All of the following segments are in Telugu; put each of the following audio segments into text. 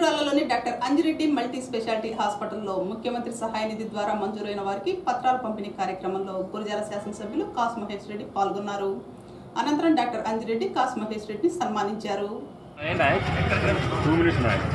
పిడుగురాళ్లలోని డాక్టర్ అంజిరెడ్డి మల్టీ స్పెషాలిటీ హాస్పిటల్లో ముఖ్యమంత్రి సహాయ నిధి ద్వారా మంజూరైన వారికి పత్రాల పంపిణీ కార్యక్రమంలో గురజాల శాసనసభ్యులు కాస్ మహేష్ రెడ్డి పాల్గొన్నారు అనంతరం డాక్టర్ అంజిరెడ్డి కాస్ మహేష్ రెడ్డిని సన్మానించారు టూ మినిట్స్ నాయక్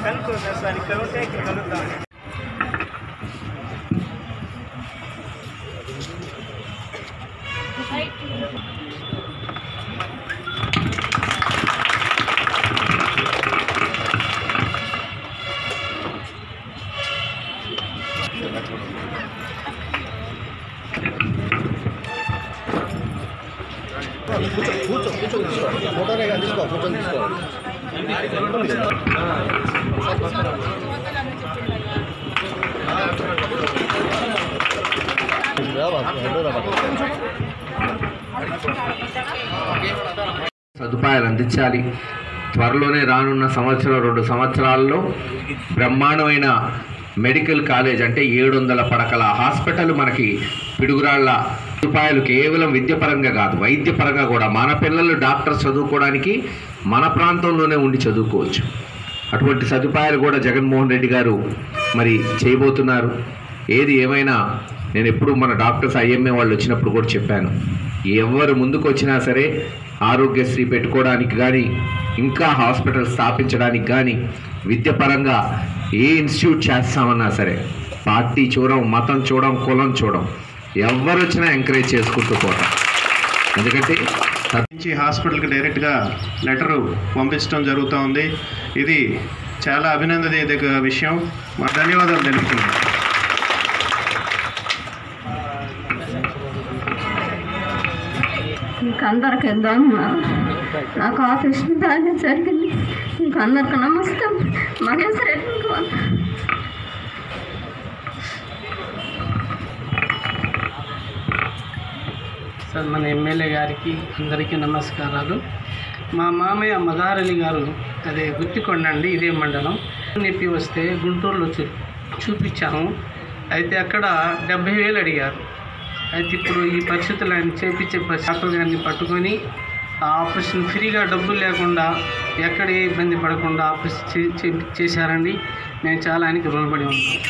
సదుపాయాలు అందించాలి త్వరలోనే రానున్న సంవత్సరం రెండు సంవత్సరాల్లో బ్రహ్మాండమైన మెడికల్ కాలేజ్ అంటే ఏడు వందల పడకల హాస్పిటల్ మనకి పిడుగురాళ్ళ సదుపాయాలు కేవలం విద్యపరంగా కాదు వైద్యపరంగా కూడా మన పిల్లలు డాక్టర్ చదువుకోవడానికి మన ప్రాంతంలోనే ఉండి చదువుకోవచ్చు అటువంటి సదుపాయాలు కూడా జగన్మోహన్ రెడ్డి గారు మరి చేయబోతున్నారు ఏది ఏమైనా నేను ఎప్పుడు మన డాక్టర్స్ ఐఎంఏ వాళ్ళు వచ్చినప్పుడు కూడా చెప్పాను ఎవరు ముందుకు వచ్చినా సరే ఆరోగ్యశ్రీ పెట్టుకోవడానికి కానీ ఇంకా హాస్పిటల్ స్థాపించడానికి కానీ విద్యపరంగా ఏ ఇన్స్టిట్యూట్ చేస్తామన్నా సరే పార్టీ చూడం మతం చూడం కులం చూడం ఎవరు వచ్చినా ఎంకరేజ్ చేసుకుంటూ పోతాం ఎందుకంటే నుంచి హాస్పిటల్కి డైరెక్ట్గా లెటరు పంపించడం జరుగుతూ ఉంది ఇది చాలా అభినందనీయ విషయం మా ధన్యవాదాలు తెలుపుతున్నాం మీకు అందరికి ఇద్దాం నాకు ఆపరేషన్ బాగా జరిగింది మీకు అందరికి నమస్కారం మహేష్ రెడ్డి సార్ మన ఎమ్మెల్యే గారికి అందరికీ నమస్కారాలు మా మామయ్య మదారలి గారు అదే గుత్తికొండ అండి ఇదే మండలం నొప్పి వస్తే గుంటూరులో చూ చూపించాము అయితే అక్కడ డెబ్బై వేలు అడిగారు అయితే ఇప్పుడు ఈ పరిస్థితులు ఆయన చేపించే డాక్టర్ గారిని పట్టుకొని ఆ ఆపరేషన్ ఫ్రీగా డబ్బులు లేకుండా ఎక్కడ ఏ ఇబ్బంది పడకుండా ఆపరేషన్ చే- చే- చేశారండి నేను చాలా ఆయనకి రుణపడి ఉన్నాను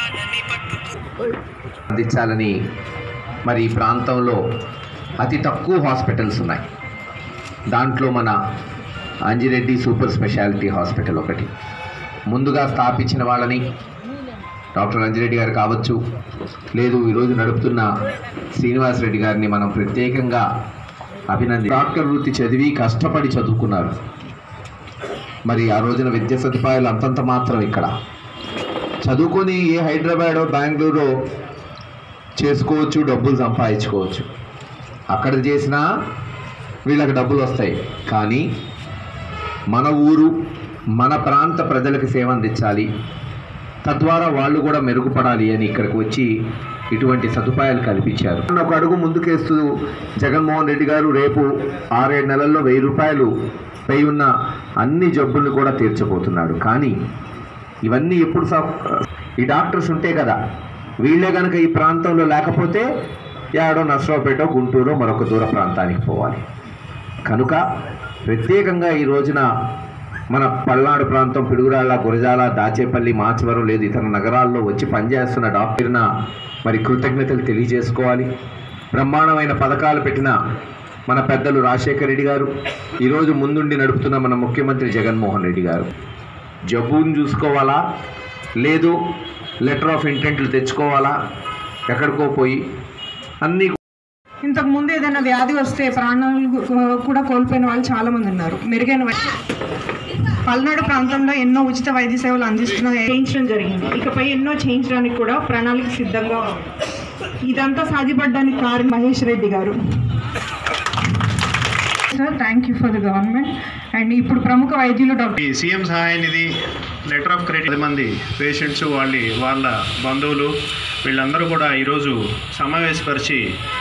అందించాలని మరి ఈ ప్రాంతంలో అతి తక్కువ హాస్పిటల్స్ ఉన్నాయి దాంట్లో మన అంజిరెడ్డి సూపర్ స్పెషాలిటీ హాస్పిటల్ ఒకటి ముందుగా స్థాపించిన వాళ్ళని డాక్టర్ అంజిరెడ్డి గారు కావచ్చు లేదు ఈరోజు నడుపుతున్న శ్రీనివాస్ రెడ్డి గారిని మనం ప్రత్యేకంగా అభినంది డాక్టర్ వృత్తి చదివి కష్టపడి చదువుకున్నారు మరి ఆ రోజున విద్యా సదుపాయాలు అంతంత మాత్రం ఇక్కడ చదువుకొని ఏ హైదరాబాదో బెంగళూరు చేసుకోవచ్చు డబ్బులు సంపాదించుకోవచ్చు అక్కడ చేసినా వీళ్ళకి డబ్బులు వస్తాయి కానీ మన ఊరు మన ప్రాంత ప్రజలకు సేవ అందించాలి తద్వారా వాళ్ళు కూడా మెరుగుపడాలి అని ఇక్కడికి వచ్చి ఇటువంటి సదుపాయాలు కల్పించారు ఒక అడుగు ముందుకేస్తూ జగన్మోహన్ రెడ్డి గారు రేపు ఆరేడు నెలల్లో వెయ్యి రూపాయలు పై ఉన్న అన్ని జబ్బులను కూడా తీర్చబోతున్నాడు కానీ ఇవన్నీ ఎప్పుడు సా- ఈ డాక్టర్స్ ఉంటే కదా వీళ్ళే కనుక ఈ ప్రాంతంలో లేకపోతే యాడో నర్సరావుపేట గుంటూరు మరొక దూర ప్రాంతానికి పోవాలి కనుక ప్రత్యేకంగా ఈ రోజున మన పల్నాడు ప్రాంతం పిడుగురాళ్ళ గురజాల దాచేపల్లి మాచవరం లేదు ఇతర నగరాల్లో వచ్చి పనిచేస్తున్న డాక్టర్న మరి కృతజ్ఞతలు తెలియజేసుకోవాలి బ్రహ్మాండమైన పథకాలు పెట్టిన మన పెద్దలు రాజశేఖర రెడ్డి గారు ఈరోజు ముందుండి నడుపుతున్న మన ముఖ్యమంత్రి జగన్మోహన్ రెడ్డి గారు జబ్బుని చూసుకోవాలా లేదు లెటర్ ఆఫ్ ఇంటెంట్లు తెచ్చుకోవాలా ఎక్కడికో పోయి అన్నీ ఇంతకు ముందు ఏదైనా వ్యాధి వస్తే ప్రాణాలు కు- కూడా కోల్పోయిన వాళ్ళు చాలా మంది ఉన్నారు మెరుగైన వై- పల్నాడు ప్రాంతంలో ఎన్నో ఉచిత వైద్య సేవలు అందిస్తున్న చేయించడం జరిగింది ఇకపై ఎన్నో చేయించడానికి కూడా ప్రణాళిక సిద్ధంగా ఉంది ఇదంతా సాధ్యపడడానికి కారణం మహేష్ రెడ్డి గారు sir thank you for the government and ఇప్పుడు ప్రముఖ వైద్యులు డాక్టర్ ఈ సీఎం సహాయ నిధి లెటర్ ఆఫ్ క్రెడిట్ పది మంది పేషెంట్స్ వాళ్ళ వాళ్ళ బంధువులు వీళ్ళందరూ కూడా ఈరోజు సమావేశపరిచి